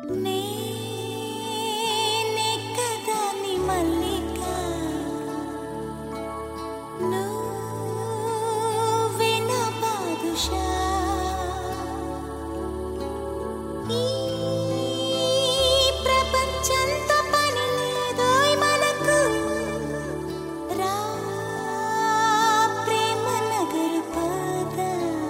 నేనే కదా నీ మల్లిక నువ్వే నా బాదుషా ఈ ప్రపంచంతో పని లేదోయ్ మనకు రా ప్రేమ నగరు పద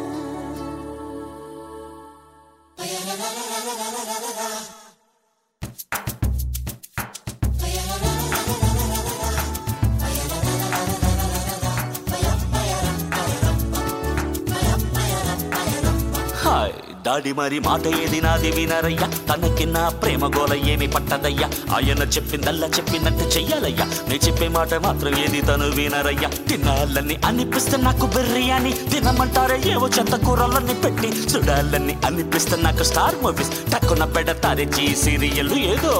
హాయ్ డాడీ మరి మాట ఏది నాది వినరయ్యా తనకి నా ప్రేమ గోల ఏమి పట్టదయ్యా ఆయన చెప్పిందల్లా చెప్పినట్టు చెయ్యాలయ్యా నే చెప్పే మాట మాత్రం ఏది తను వినరయ్యా తినాలని అనిపిస్తే నాకు బిర్యానీ తినమంటారే ఏవో చెత్త కూరలన్నీ పెట్టి చూడాలని అనిపిస్తే నాకు స్టార్ మూవీస్ టక్కున పెడతారే జీ సీరియల్ ఏదో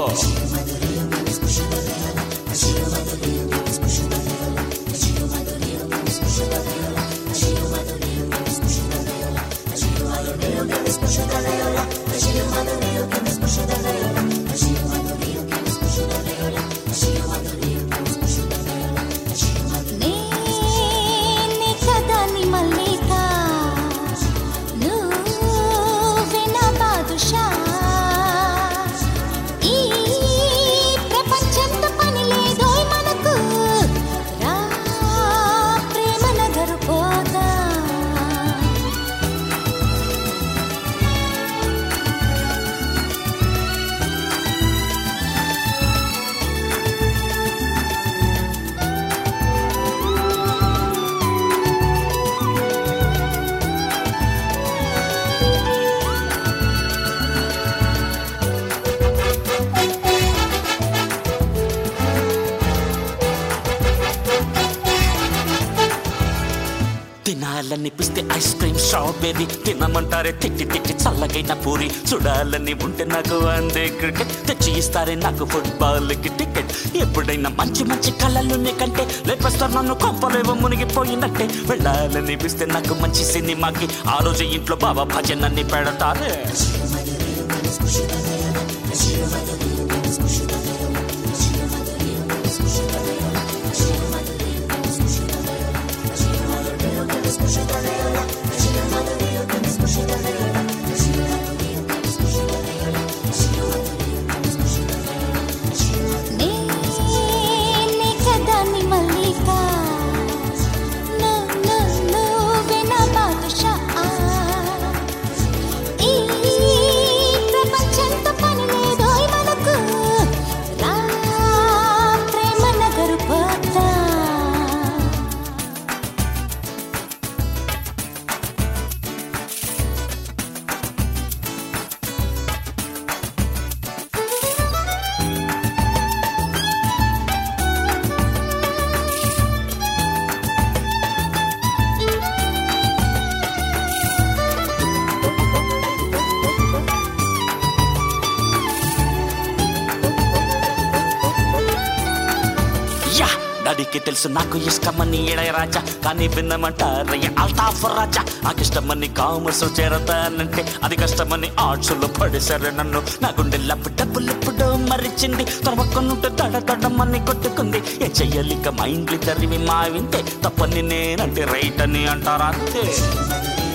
నేనే కదా నీ మల్లిక నువ్వే నా బాదుషా ఈ ప్రపంచంతో పని లేదోయ్ మనకు రా ప్రేమ నగరు పోదా తినాలనిపిస్తే ఐస్ క్రీమ్ స్ట్రాబెర్రీ తినమంటారే తిట్టి తిట్టి చల్లగైన పూరి చూడాలని ఉంటే నాకు అందే క్రికెట్ తెచ్చి ఇస్తారే నాకు ఫుట్బాల్ కి టికెట్ ఎప్పుడైనా మంచి మంచి కళలు కంటే లేపేస్తారు నన్ను కొంపలేవో మునిగిపోయినట్టే వెళ్ళాలనిపిస్తే నాకు మంచి సినిమాకి ఆ రోజు ఇంట్లో బాబా భజనని పెడతారే నేనే కదా నీ మల్లిక ను- ను- నువ్వే నా బాదుషా ఈ ప్రపంచంతో పని లేదోయ్ మనకు రా ప్రేమ నగరు పోతా యా డాడీకి తెలుసు నాకు ఇష్టమని ఇళయరాజా కానీ విన్నమంటారయ్య అల్తాఫ్ రాజా నాకు ఇష్టమని కామర్స్ చేరతానంటే అది కష్టమని ఆర్ట్స్ లో పడేశారు నన్ను నా గుండె డబ్బులు ఎప్పుడో మరిచింది తొడవకొనుంటే తడ తడమని కొట్టుకుంది ఏ చెయ్యలిక మైండ్లు తరివి మా వింటే తప్పని నేనంటే రైట్ అని అంటారా అంతే